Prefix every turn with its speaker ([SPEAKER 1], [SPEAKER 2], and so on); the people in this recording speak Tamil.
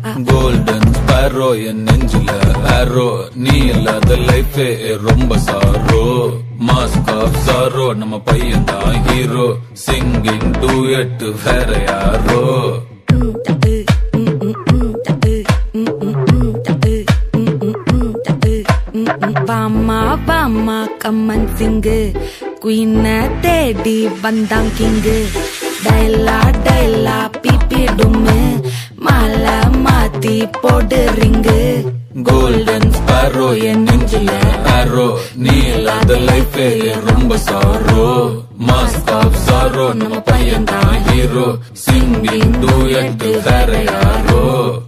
[SPEAKER 1] கோல்டன் ஸ்பேரோ என் நெஞ்சில ஆரோ நீ இல்லாத லைஃபே ரொம்ப சாரோ மாஸ்க் ஆஃப் சாரோ நம்ம பையன் தான் ஹீரோ சிங்கிங் டூ எட்டு வேற யாரோ
[SPEAKER 2] வாமா வாமா கம்மன் சிங்கு குயின தேடி வந்தான் கிங்கு டைலா டைலா பிபி டும்மு மாலை மாத்தி போடு ரிங்கு
[SPEAKER 1] கோல்டன் ஸ்பேரோ என் நெஞ்சில ஆரோ நீ இல்லாத லைஃபே ரொம்ப சாரோ மாஸ்க் ஆஃப் சாரோ நம்ம பையன் தான் ஹீரோ சிங்கிங் டூ எட்டு வேற யாரோ